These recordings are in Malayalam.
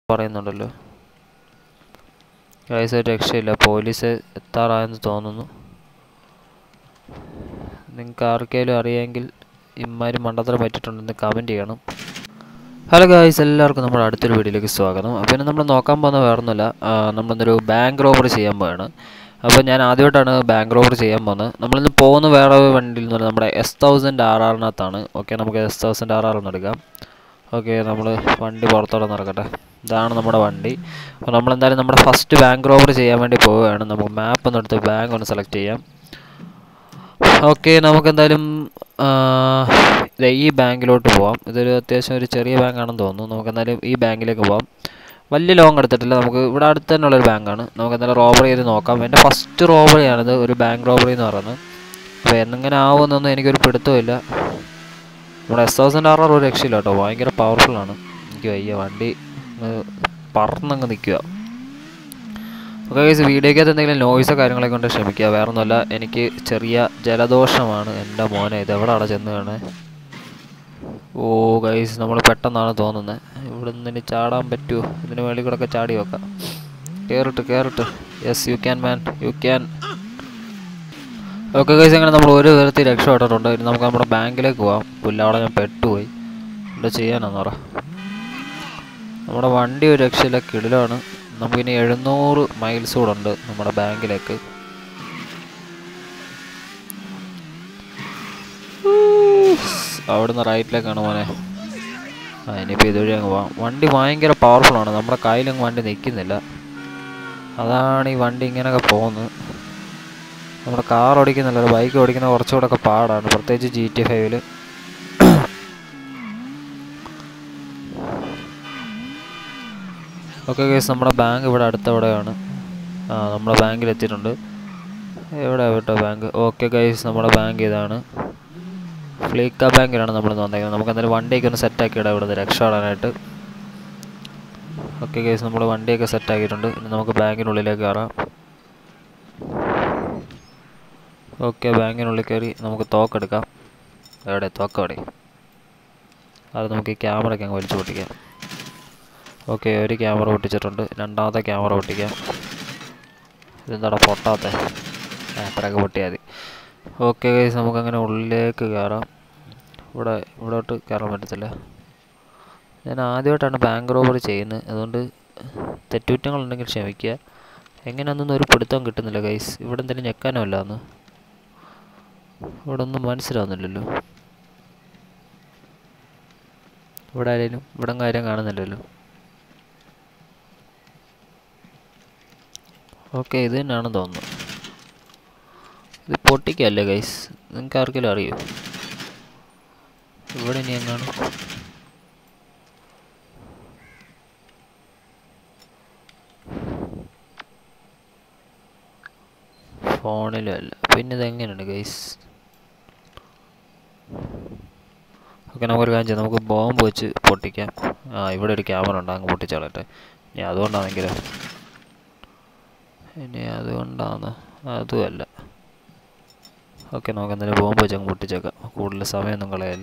പറയുന്നുണ്ടല്ലോ ഗൈസ് ഒരു രക്ഷയില്ല പോലീസ് എത്താറായെന്ന് തോന്നുന്നു നിങ്ങൾക്ക് ആർക്കെങ്കിലും അറിയാമെങ്കിൽ ഇമ്മാരി മണ്ടത്തരം പറ്റിയിട്ടുണ്ടെന്ന് കമൻറ്റ് ചെയ്യണം ഹലോ ഗായ്സ് എല്ലാവർക്കും നമ്മുടെ അടുത്തൊരു വീഡിയോയിലേക്ക് സ്വാഗതം അപ്പോൾ ഇന്ന് നമ്മൾ നോക്കാൻ പോകുന്ന വേറൊന്നുമില്ല ആ, നമ്മളിന്നൊരു ബാങ്ക് റോബറി ചെയ്യാൻ പോവാണ് അപ്പോൾ ഞാൻ ആദ്യമായിട്ടാണ് ബാങ്ക് റോബറി ചെയ്യാൻ പോകുന്നത് നമ്മളിന്ന് പോകുന്ന വേറെ ഒരു വണ്ടിയിൽ നിന്ന് പറഞ്ഞാൽ നമ്മുടെ എസ് തൗസൻഡ് ആർ ആറിനകത്താണ് ഓക്കെ നമുക്ക് എസ് തൗസൻഡ് ആർ ആർ ഒന്ന് എടുക്കാം ഓക്കെ നമ്മൾ വണ്ടി പുറത്തോടെ നടക്കട്ടെ ഇതാണ് നമ്മുടെ വണ്ടി അപ്പോൾ നമ്മളെന്തായാലും നമ്മുടെ ഫസ്റ്റ് ബാങ്ക് റോബറി ചെയ്യാൻ വേണ്ടി പോവുകയാണ് നമുക്ക് മാപ്പ് ഒന്ന് എടുത്ത് ബാങ്ക് ഒന്ന് സെലക്ട് ചെയ്യാം ഓക്കെ നമുക്ക് എന്തായാലും ദേ ഈ ബാങ്കിലോട്ട് പോവാം ഇതൊരു അത്യാവശ്യം ഒരു ചെറിയ ബാങ്കാണെന്ന് തോന്നുന്നു നമുക്ക് എന്തായാലും ഈ ബാങ്കിലേക്ക് പോവാം വലിയ ലോങ് എടുത്തിട്ടില്ല നമുക്ക് ഇവിടെ അടുത്ത് തന്നെയുള്ളൊരു ബാങ്കാണ് നമുക്ക് എന്തായാലും റോബറി ചെയ്ത് നോക്കാം എൻ്റെ ഫസ്റ്റ് റോബറിയാണിത് ഒരു ബാങ്ക് റോബറി എന്ന് പറയുന്നത് അപ്പോൾ എങ്ങനെ ആവുമെന്നൊന്നും എനിക്കൊരു പിടുത്തമില്ല നമ്മുടെ എസ് തൗസൻഡ് ആർ ആർ ഒരു രക്ഷയില്ല കേട്ടോ ഭയങ്കര പവർഫുള്ളാണ് എനിക്ക് വയ്യ വണ്ടി അങ്ങ് പറന്നങ്ങ് നിൽക്കുക ഓക്കെ ഗൈസ് വീഡിയോക്കകത്ത് എന്തെങ്കിലും നോയ്സോ കാര്യങ്ങളൊക്കെ കൊണ്ട് ക്ഷമിക്കുക വേറെ ഒന്നുമല്ല എനിക്ക് ചെറിയ ജലദോഷമാണ് എൻ്റെ മോനെ ഇത് എവിടെയാണ് ചെന്ന് കാണേ ഓ ഗൈസ് നമ്മൾ പെട്ടെന്നാണ് തോന്നുന്നത് ഇവിടെ നിന്ന് ഇനി ചാടാൻ പറ്റുമോ ഇതിന് മേളിൽ കൂടെ ഒക്കെ ചാടി വെക്കാം കയറിട്ട് കയറിട്ട് yes you can man you can okay guys അങ്ങനെ നമ്മൾ ഒരു വിധത്തിൽ രക്ഷപ്പെട്ടിട്ടുണ്ട് ഇനി നമുക്ക് നമ്മുടെ ബാങ്കിലേക്ക് പോവാം പുല്ല അവിടെ ഞാൻ പെട്ടുപോയി എന്താ ചെയ്യാനാന്ന് പറ നമ്മുടെ വണ്ടി ഒരു രക്ഷയില്ല കിടിലാണ് നമുക്കിനി എഴുന്നൂറ് മൈൽസ് കൂടെ ഉണ്ട് നമ്മുടെ ബാങ്കിലേക്ക് അവിടുന്ന് റൈറ്റിലേക്കാണ് മോനെ ആ ഇനിയിപ്പോൾ ഇതുവഴി അങ്ങ് പോവാം വണ്ടി ഭയങ്കര പവർഫുള്ളാണ് നമ്മുടെ കയ്യിലങ്ങ് വണ്ടി നിൽക്കുന്നില്ല അതാണ് ഈ വണ്ടി ഇങ്ങനെയൊക്കെ പോകുന്നത് നമ്മുടെ കാർ ഓടിക്കുന്നില്ല ബൈക്ക് ഓടിക്കുന്ന കുറച്ചുകൂടെ ഒക്കെ പാടാണ് പ്രത്യേകിച്ച് ജി ടി ഫൈവിൽ ഓക്കെ കേസ് നമ്മുടെ ബാങ്ക് ഇവിടെ അടുത്തെവിടെയാണ് ആ നമ്മുടെ ബാങ്കിൽ എത്തിയിട്ടുണ്ട് എവിടെ വിട്ടോ ബാങ്ക് ഓക്കെ ഗൈസ് നമ്മുടെ ബാങ്ക് ഇതാണ് ഫ്ലീക്ക ബാങ്കിലാണ് നമ്മൾ വന്നേക്കുന്നത് നമുക്ക് എന്തായാലും വണ്ടിയൊക്കെ ഒന്ന് സെറ്റാക്കി ഇടാം ഇവിടുന്ന് രക്ഷപ്പെടാനായിട്ട് ഓക്കെ ഗൈസ് നമ്മൾ വണ്ടിയൊക്കെ സെറ്റാക്കിയിട്ടുണ്ട് ഇനി നമുക്ക് ബാങ്കിനുള്ളിലേക്ക് കയറാം ഓക്കെ ബാങ്കിനുള്ളിൽ കയറി നമുക്ക് തോക്കെടുക്കാം എവിടെ തോക്ക് എവിടെ അത് നമുക്ക് ഈ ക്യാമറയ്ക്ക് അങ്ങ് വലിച്ചു പൊട്ടിക്കാം ഓക്കെ ഒരു ക്യാമറ പൊട്ടിച്ചിട്ടുണ്ട് രണ്ടാമത്തെ ക്യാമറ പൊട്ടിക്കാം ഇതെന്താടാ പൊട്ടാത്ത അത്രയൊക്കെ പൊട്ടിയാൽ മതി ഓക്കെ ഗൈസ് നമുക്കങ്ങനെ ഉള്ളിലേക്ക് കയറാം ഇവിടെ ഇവിടോട്ട് കയറാൻ പറ്റത്തില്ല ഞാൻ ആദ്യമായിട്ടാണ് ബാങ്ക് റോബറി ചെയ്യുന്നത് അതുകൊണ്ട് തെറ്റുകുറ്റങ്ങളുണ്ടെങ്കിൽ ക്ഷമിക്കുക എങ്ങനെയാണെന്നൊന്നും ഒരു പിടുത്തം കിട്ടുന്നില്ല ഗൈസ് ഇവിടെ എന്തെങ്കിലും ഞെക്കാനോ അല്ല എന്ന് ഇവിടെ ഒന്നും മനസ്സിലാവുന്നില്ലല്ലോ ഇവിടെ ആരെങ്കിലും ഇവിടെ കാര്യം കാണുന്നില്ലല്ലോ ഓക്കെ ഇത് തന്നെയാണെന്ന് തോന്നുന്നു ഇത് പൊട്ടിക്കല്ലേ ഗൈസ് നിങ്ങൾക്ക് ആർക്കെങ്കിലും അറിയോ ഇവിടെ ഇനി എങ്ങാണ് ഫോണിലും അല്ല പിന്നെ ഇത് എങ്ങനെയാണ് ഗൈസ് ഓക്കെ നമുക്കൊരു കാര്യം ചെയ്യാം നമുക്ക് ബോംബ് വെച്ച് പൊട്ടിക്കാം ആ ഇവിടെ ഒരു ക്യാമറ ഉണ്ട് അങ്ങ് പൊട്ടിച്ചാളട്ടെ ഇനി അതുകൊണ്ടാണെങ്കിലോ ഇനി അതുകൊണ്ടാണ് അതുമല്ല ഓക്കെ നമുക്ക് എന്തായാലും ബോംബ് വെച്ച് അങ്ങ് പൊട്ടിച്ചേക്കാം കൂടുതൽ സമയമൊന്നും കളയല്ല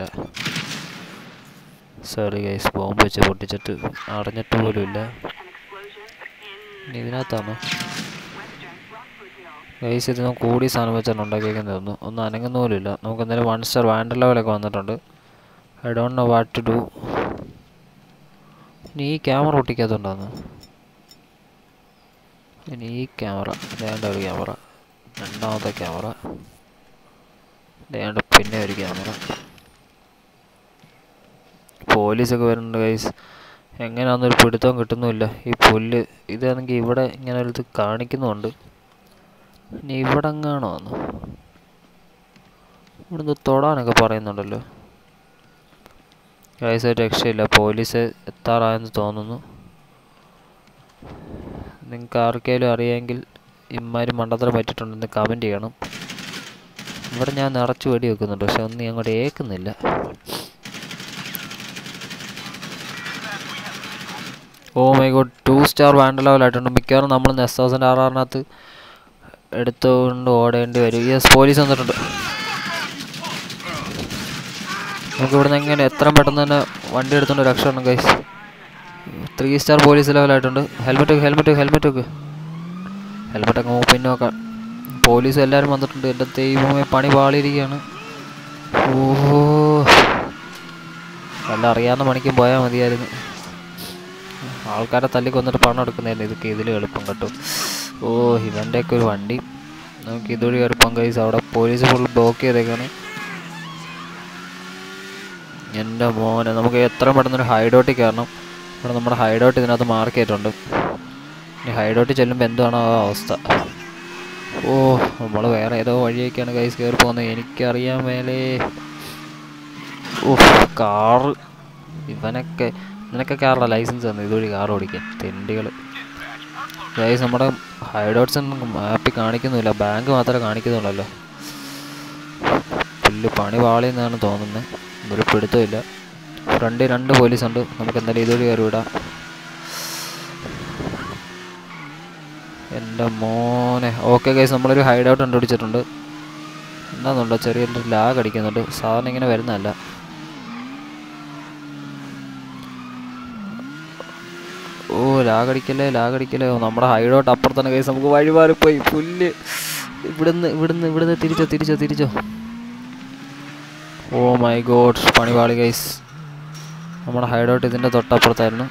സോറി ഗൈസ് ബോംബ് വെച്ച് പൊട്ടിച്ചിട്ട് അടഞ്ഞിട്ട് പോലും ഇല്ല ഇനി ഇതിനകത്താണോ ഗൈസ് ഇത് നമുക്ക് കൂടിയ സാധനം വെച്ചാണ് ഉണ്ടാക്കിയേക്കുന്നത് തോന്നുന്നു ഒന്നും അനങ്ങുന്ന പോലും ഇല്ല നമുക്ക് എന്തായാലും വൺ സ്റ്റാർ വാൻഡർ ലെവലൊക്കെ വന്നിട്ടുണ്ട് I don't know what to do ഇനി ഈ ക്യാമറ പൊട്ടിക്കാത്തതുകൊണ്ടാണ് ഇനി ഈ ക്യാമറ വേണ്ട ഒരു ക്യാമറ രണ്ടാമത്തെ ക്യാമറ വേണ്ട പിന്നെ ഒരു ക്യാമറ പോലീസൊക്കെ വരുന്നുണ്ട് ഗൈസ് എങ്ങനെയാണെന്നൊരു പിടുത്തവും കിട്ടുന്നുമില്ല ഈ പുല്ല് ഇതാണെങ്കിൽ ഇവിടെ ഇങ്ങനെ ഒരു ഇത് കാണിക്കുന്നുണ്ട് ഇനി ഇവിടെ എങ്ങാണോ വന്നു ഇവിടുന്ന് തൊടാനൊക്കെ പറയുന്നുണ്ടല്ലോ ഗൈസ് ഒരു രക്ഷയില്ല പോലീസ് എത്താറായെന്ന് തോന്നുന്നു നിങ്ങൾക്ക് ആർക്കെങ്കിലും അറിയാമെങ്കിൽ ഇമ്മാരി മണ്ടത്തരം പറ്റിയിട്ടുണ്ടെന്ന് കമൻറ്റ് ചെയ്യണം ഇവിടെ ഞാൻ നിറച്ച് വെടി വെക്കുന്നുണ്ട് പക്ഷെ ഒന്നും അങ്ങോട്ട് ഏൽക്കുന്നില്ല oh my god two star wanted ലെവലായിട്ടുണ്ട് മിക്കവാറും നമ്മൾ എസ് തൗസൻഡ് ആർ ആറിനകത്ത് എടുത്തുകൊണ്ട് ഓടേണ്ടി വരും യെസ് പോലീസ് വന്നിട്ടുണ്ട് നമുക്ക് ഇവിടുന്ന് എങ്ങനെ എത്രയും പെട്ടെന്ന് തന്നെ വണ്ടി എടുത്തുകൊണ്ട് രക്ഷപ്പെടണം ഗൈസ് ത്രീ സ്റ്റാർ പോലീസ് ലെവലായിട്ടുണ്ട് ഹെൽമെറ്റ് വെക്ക് ഹെൽമെറ്റ് വെക്ക് ഹെൽമെറ്റ് വെക്ക് ഹെൽമെറ്റ് ഒക്കെ പിന്നെ നോക്കാം പോലീസും എല്ലാവരും വന്നിട്ടുണ്ട് എൻ്റെ ദൈവമേ പണി പാളിയിരിക്കുകയാണ് ഓഹോ എല്ലാം അറിയാവുന്ന പണിക്കും പോയാൽ മതിയായിരുന്നു ആൾക്കാരെ തല്ലി കൊന്നിട്ട് പണം എടുക്കുന്നതായിരുന്നു ഇതൊക്കെ ഇതിൽ എളുപ്പം കേട്ടോ ഓ ഇവൻ്റെയൊക്കെ ഒരു വണ്ടി നമുക്ക് ഇതുവഴി എളുപ്പം കൈസ് അവിടെ പോലീസ് ഫുൾ ബ്ലോക്ക് ചെയ്തേക്കാണ് എൻ്റെ മോനെ നമുക്ക് എത്ര പെട്ടെന്ന് ഒരു ഹൈഡോട്ടിൽ കയറണം ഇവിടെ നമ്മുടെ ഹൈഡോട്ട് ഇതിനകത്ത് മാർക്ക് ചെയ്തിട്ടുണ്ട് ഇനി ഹൈഡോട്ടിൽ ചെല്ലുമ്പോൾ എന്താണ് ആ അവസ്ഥ ഓ നമ്മൾ വേറെ ഏതോ വഴിയൊക്കെയാണ് കൈസ് കയറി പോകുന്നത് എനിക്കറിയാൻ മേലേ ഓ കാറ് ഇവനൊക്കെ നിനക്ക് കാറുടെ ലൈസൻസ് തന്നു ഇതുവഴി കാർ ഓടിക്കാൻ തെണ്ടികൾ ഗൈസ് നമ്മുടെ ഹൈഡോട്ട്സ് ഒന്നും മാപ്പിൽ കാണിക്കുന്നില്ല ബാങ്ക് മാത്രമേ കാണിക്കുന്നുള്ളല്ലോ പുല്ല് പണി പാളിയെന്നാണ് തോന്നുന്നത് ഒരു പിടുത്തമില്ല ഫ്രണ്ടിൽ രണ്ട് പോലീസുണ്ട് നമുക്ക് എന്തായാലും ഇതുവഴി കയറി വിടാം എൻ്റെ മോനെ ഓക്കെ ഗൈസ് നമ്മളൊരു ഹൈഡ് ഔട്ട് കണ്ടുപിടിച്ചിട്ടുണ്ട് എന്താണെന്നുണ്ടോ ചെറിയൊരു ലാഗ് അടിക്കുന്നുണ്ട് സാധാരണ ഇങ്ങനെ വരുന്നതല്ല ഓ ലാഗടിക്കല്ലേ ലാഗടിക്കല്ലേ ഓ, നമ്മുടെ ഹൈഡോട്ട് അപ്പുറത്തന്നെ കേസ് നമുക്ക് വഴി മാറിപ്പോയി പുല്ല് ഇവിടുന്ന് ഇവിടുന്ന് ഇവിടുന്ന് തിരിച്ചോ തിരിച്ചോ തിരിച്ചോ ഓ മൈ ഗോഡ് പണിപാളി ഗൈസ് നമ്മുടെ ഹൈഡോട്ട് ഇതിൻ്റെ തൊട്ടപ്പുറത്തായിരുന്നു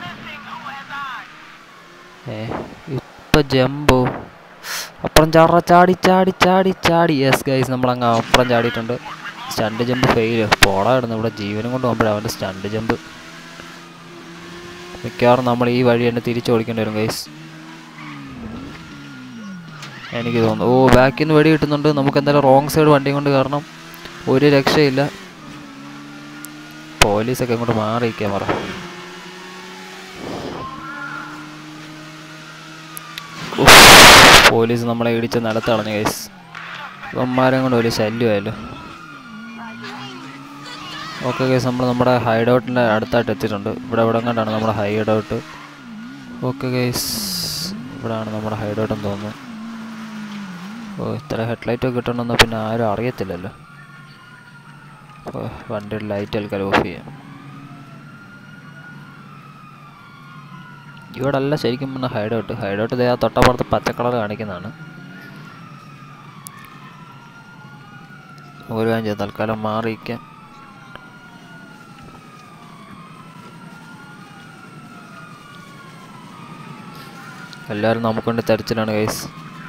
ഏ ഇപ്പം ജമ്പോ അപ്പുറം ചാറ ചാടി ചാടി ചാടി ചാടി യെസ് ഗൈസ് നമ്മളങ്ങ് അപ്പുറം ചാടിയിട്ടുണ്ട് സ്റ്റണ്ട് ജമ്പ് ഫെയിൽ പോടാ ഇടുന്നു ഇവിടെ ജീവനും കൊണ്ട് പോകുമ്പോഴാണ് അവൻ്റെ സ്റ്റണ്ട് ജമ്പ് മിക്കവാറും നമ്മൾ ഈ വഴി തന്നെ തിരിച്ചു ഓടിക്കേണ്ടി വരും ഗൈസ് എനിക്ക് തോന്നുന്നു ഓ ബാക്കിൽ നിന്ന് വെടി കിട്ടുന്നുണ്ട് നമുക്ക് എന്തായാലും റോങ് സൈഡ് വണ്ടി കൊണ്ട് കയറണം ഒരു രക്ഷയില്ല പോലീസൊക്കെ ഇങ്ങോട്ട് മാറി ക്യാമറ പോലീസ് നമ്മളെ ഇടിച്ച് നിലത്തളഞ്ഞു ഗൈസ് ഇവന്മാരും കൊണ്ട് ഒരു ശല്യമായല്ലോ ഓക്കെ ഗൈസ് നമ്മൾ നമ്മുടെ ഹൈഡ് ഔട്ടിൻ്റെ അടുത്തായിട്ട് എത്തിയിട്ടുണ്ട് ഇവിടെ ഇവിടെ കണ്ടാണ് നമ്മുടെ ഹൈഡ് ഔട്ട് ഓക്കെ ഗൈസ് ഇവിടെയാണ് നമ്മുടെ ഹൈഡ് ഔട്ട് എന്ന് തോന്നുന്നു ഓ ഇത്ര ഹെഡ്ലൈറ്റ് ഒക്കെ കിട്ടണമെന്ന് പിന്നെ ആരും അറിയത്തില്ലല്ലോ ഓ വണ്ടിയുടെ ലൈറ്റ് ആൾക്കാർ ഓഫ് ചെയ്യാം ഇവിടെ അല്ല ശരിക്കും പറഞ്ഞാൽ ഹൈഡ് ഔട്ട് ഹൈഡ് ഔട്ട് ഇതേ ആ തൊട്ടപ്പുറത്ത് പച്ച കളർ കാണിക്കുന്നതാണ് ഒരു കാര്യം ചെയ്യാം തൽക്കാലം മാറിയിരിക്കാം എല്ലാവരും നമുക്ക് വേണ്ടി തെരച്ചിലാണ് ഗൈസ്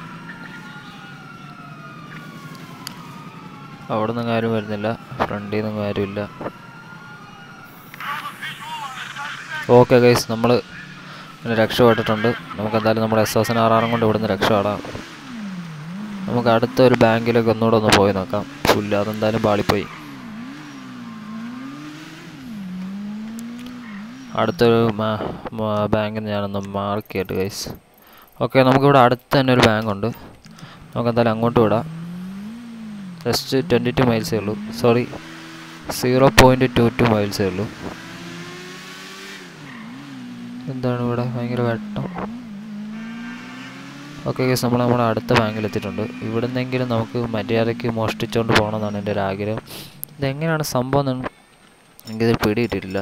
അവിടെ നിന്നും ആരും വരുന്നില്ല ഫ്രണ്ടിൽ നിന്നും ആരുമില്ല ഓക്കെ ഗൈസ് നമ്മൾ രക്ഷപ്പെട്ടിട്ടുണ്ട് നമുക്ക് എന്തായാലും നമ്മുടെ എസ് എസ് ആർ ആറും കൊണ്ട് ഇവിടുന്ന് രക്ഷപ്പെടാം നമുക്ക് അടുത്ത ഒരു ബാങ്കിലേക്ക് ഒന്നുകൂടെ ഒന്ന് പോയി നോക്കാം പുല്ല് അതെന്തായാലും പാളിപ്പോയി അടുത്തൊരു ബാങ്കിൽ നിന്ന് ഞാനൊന്ന് മാർക്ക് ചെയ്തിട്ട് ഗൈസ് ഓക്കെ നമുക്കിവിടെ അടുത്ത് തന്നെ ഒരു ബാങ്ക് ഉണ്ട് നമുക്ക് എന്തായാലും അങ്ങോട്ട് വിടാം ജസ്റ്റ് ട്വൻറ്റി ടു മൈൽസേ ഉള്ളൂ sorry zero point two two മൈൽസേ ഉള്ളൂ എന്താണ് ഇവിടെ ഭയങ്കര വെട്ടം ഓക്കെ ഗൈസ് നമ്മൾ നമ്മുടെ അടുത്ത ബാങ്കിൽ എത്തിയിട്ടുണ്ട് ഇവിടുന്നെങ്കിലും നമുക്ക് മര്യാദയ്ക്ക് മോഷ്ടിച്ചുകൊണ്ട് പോകണമെന്നാണ് എൻ്റെ ഒരു ആഗ്രഹം ഇതെങ്ങനെയാണ് സംഭവം എന്ന് എനിക്കിതിൽ പിടിയിട്ടിട്ടില്ല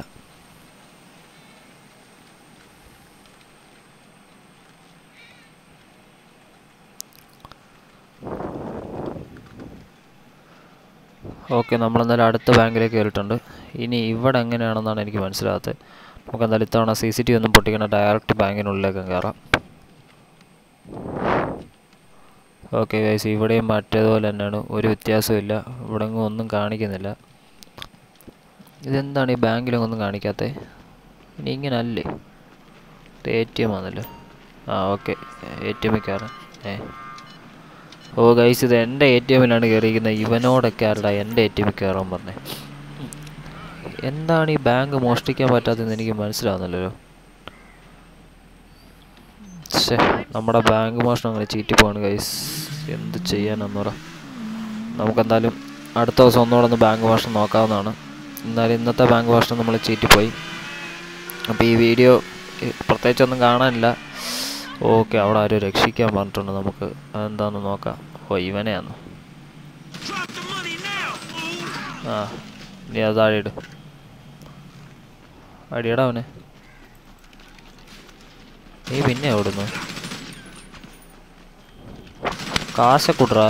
ഓക്കെ നമ്മളെന്തായാലും അടുത്ത ബാങ്കിലേക്ക് കയറിയിട്ടുണ്ട് ഇനി ഇവിടെ എങ്ങനെയാണെന്നാണ് എനിക്ക് മനസ്സിലാകാത്തത് നമുക്ക് എന്തായാലും ഇത്തവണ സി സി ടി ഒന്നും പൊട്ടിക്കണ ഡയറക്റ്റ് ബാങ്കിനുള്ളിലേക്ക് കയറാം ഓക്കെ ഗൈസ് ഇവിടെയും മറ്റേതുപോലെ തന്നെയാണ് ഒരു വ്യത്യാസവും ഇല്ല ഇവിടെ എങ്ങും ഒന്നും കാണിക്കുന്നില്ല ഇതെന്താണ് ഈ ബാങ്കിലൊന്നും ഒന്നും കാണിക്കാത്തത് ഇനി ഇങ്ങനെ അല്ലേ ഇത് എ ടി എം ആണല്ലോ ആ ഓക്കെ എ ടി എമ്മിൽ കയറാം ഏ ഓ ഗൈസ് ഇത് എൻ്റെ എ ടി എമ്മിലാണ് കയറിയിരിക്കുന്നത് ഇവനോടൊക്കെ ആരുടെ എൻ്റെ എ ടി എമ്മിൽ കയറാൻ പറഞ്ഞേ എന്താണ് ഈ ബാങ്ക് മോഷ്ടിക്കാൻ പറ്റാത്തതെന്ന് എനിക്ക് മനസ്സിലാവുന്നില്ലല്ലോ ഛേ നമ്മുടെ ബാങ്ക് മോഷണം അങ്ങനെ ചീറ്റി പോവാണ് ഗൈസ് എന്ത് ചെയ്യാനെന്ന് പറ നമുക്കെന്തായാലും അടുത്ത ദിവസം ഒന്നുകൂടെ ഒന്ന് ബാങ്ക് മോഷണം നോക്കാവുന്നതാണ് എന്നാലും ഇന്നത്തെ ബാങ്ക് മോഷണം നമ്മൾ ചീറ്റിപ്പോയി അപ്പോൾ ഈ വീഡിയോ പ്രത്യേകിച്ചൊന്നും കാണാനില്ല ഓക്കെ അവിടെ ആരും രക്ഷിക്കാൻ പറഞ്ഞിട്ടുണ്ട് നമുക്ക് അതെന്താണെന്ന് നോക്കാം ഓ ഇവനെയാന്ന് ആ നീ അത് താഴെ ഇട് അടിയടാ അവനെ നീ പിന്നെ ഓടുന്നു കാശൊക്കെ കൂട്ടറാ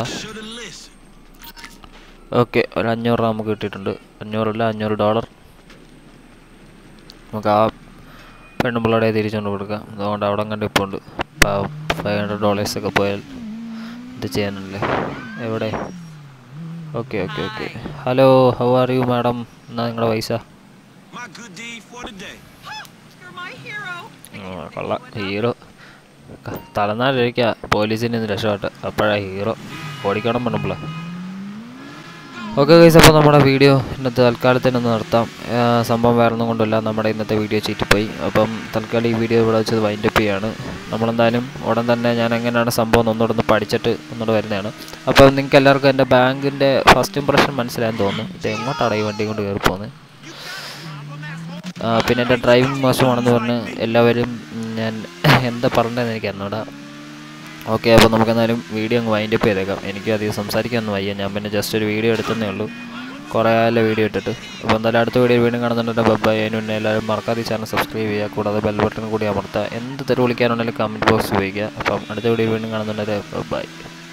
ഓക്കെ ഒരു അഞ്ഞൂറ് രൂപ നമുക്ക് കിട്ടിയിട്ടുണ്ട് അഞ്ഞൂറല്ല അഞ്ഞൂറ് ഡോളർ നമുക്ക് ആ പെണ്ണുമ്പിള്ളയുടെ തിരിച്ചുകൊണ്ട് കൊടുക്കാം അതുകൊണ്ട് അവിടെ കണ്ട് ഇപ്പോൾ ഉണ്ട് ഫൈവ് ഹൺഡ്രഡ് ഡോളേഴ്സൊക്കെ പോയാൽ ഇത് ചെയ്യാനല്ലേ എവിടെ okay okay okay hello how are you madam എന്നാ നിങ്ങളുടെ പൈസ My good deed for the day. You're my hero. ആ, കൊള്ളാം ഹീറോ തലനാടിരിക്കുക പോലീസിൽ നിന്ന് രക്ഷപ്പെട്ട് അപ്പോഴാ ഹീറോ ഓടിക്കണം പെണ്ണുമ്പിള്ള ഓക്കെ ഗൈസ് അപ്പോൾ നമ്മുടെ വീഡിയോ ഇന്നത്തെ തൽക്കാലത്തിനൊന്ന് നിർത്താം ആ, സംഭവം വേറെ ഒന്നും കൊണ്ടല്ല നമ്മുടെ ഇന്നത്തെ വീഡിയോ ചീറ്റിപ്പോയി അപ്പം തൽക്കാലം ഈ വീഡിയോ ഇവിടെ വെച്ചത് വൈൻഡപ്പ് ചെയ്യാണ് നമ്മളെന്തായാലും ഉടൻ തന്നെ ഞാൻ എങ്ങനെയാണ് സംഭവം എന്ന് ഒന്നുകൂടെ ഒന്ന് പഠിച്ചിട്ട് ഒന്നുകൂടെ വരുന്നതാണ് അപ്പം നിങ്ങൾക്ക് എല്ലാവർക്കും എൻ്റെ ബാങ്കിൻ്റെ ഫസ്റ്റ് ഇമ്പ്രഷൻ മനസ്സിലായെന്ന് തോന്നുന്നു ഇത് എങ്ങോട്ടാണ് ഈ വണ്ടി കൊണ്ട് കയറി പോകുന്നത് ആ, പിന്നെ എൻ്റെ ഡ്രൈവിംഗ് മോശമാണെന്ന് പറഞ്ഞ് എല്ലാവരും ഉം, ഞാൻ എന്താ പറഞ്ഞതെന്ന് എനിക്ക് അറിഞ്ഞൂടാ ഓക്കെ അപ്പോൾ നമുക്ക് എന്തായാലും വീഡിയോ അങ്ങ് വൈൻഡപ്പ് ചെയ്തേക്കാം എനിക്ക് അധികം സംസാരിക്കാനൊന്നും വയ്യ ഞാൻ പിന്നെ ജസ്റ്റ് ഒരു വീഡിയോ എടുത്തതേ ഉള്ളൂ കുറേ കാലം വീഡിയോ ഇട്ടിട്ട് അപ്പോൾ എന്തായാലും അടുത്ത വീഡിയോ വീണ്ടും കാണുന്നുണ്ട് ബബ്ബായി അതിന് മുന്നേ എല്ലാവരും മറക്കാതെ ചാനൽ സബ്സ്ക്രൈബ് ചെയ്യുക കൂടാതെ ബെൽ ബട്ടൺ കൂടി അമർത്തുക എന്ത് തെരു വിളിക്കാനുണ്ടെങ്കിലും കമൻറ്റ് ബോക്സ് ഉപയോഗിക്കുക അപ്പം അടുത്ത വീഡിയോ വീണ്ടും കാണുന്നുണ്ട് ബബ്ബായി